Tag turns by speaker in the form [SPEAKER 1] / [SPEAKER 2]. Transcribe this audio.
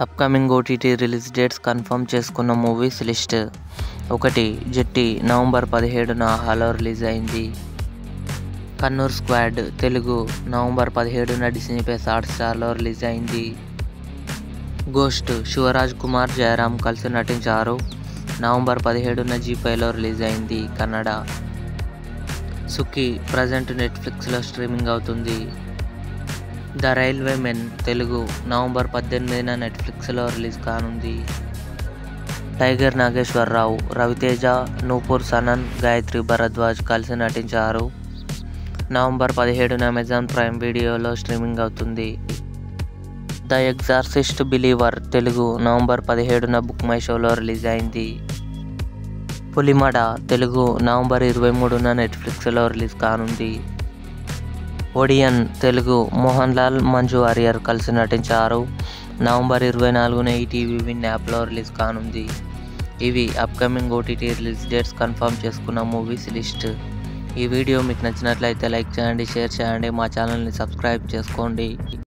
[SPEAKER 1] upcoming OTT release dates confirm చేసుకున్న movies list ఒకటి jetty November పదిహేడున హాలో రిలీజ్ అయింది కన్నూర్ స్క్వాడ్ తెలుగు నవంబర్ పదిహేడున డిస్నీ ప్లస్ హాట్స్టార్లో రిలీజ్ అయింది గోస్ట్ శివరాజ్ కుమార్ జయరామ్ కలిసి నటించారు నవంబర్ పదిహేడున జీపైలో రిలీజ్ అయింది కన్నడ సుఖి ప్రజెంట్ నెట్ఫ్లిక్స్లో స్ట్రీమింగ్ అవుతుంది the railway men Telugu November పద్దెనిమిదిన నెట్ఫ్లిక్స్లో రిలీజ్ కానుంది టైగర్ నాగేశ్వరరావు రవితేజ నూపూర్ సనన్ గాయత్రి భరద్వాజ్ కలిసి నటించారు నవంబర్ పదిహేడున అమెజాన్ ప్రైమ్ వీడియోలో స్ట్రీమింగ్ అవుతుంది the exorcist believer Telugu November పదిహేడున బుక్ మై షోలో రిలీజ్ అయింది పులిమడ తెలుగు నవంబర్ ఇరవై మూడున నెట్ఫ్లిక్స్లో రిలీజ్ కానుంది ఒడియన్ తెలుగు మోహన్ లాల్ మంజు వారియర్ కలిసి నటించారు నవంబర్ ఇరవై నాలుగున ఈటీవీ విన్ యాప్లో రిలీజ్ కానుంది ఇవి upcoming OTT release dates confirm చేసుకున్న మూవీస్ లిస్ట్ ఈ వీడియో మీకు నచ్చినట్లయితే లైక్ చేయండి షేర్ చేయండి మా ఛానల్ని సబ్స్క్రైబ్ చేసుకోండి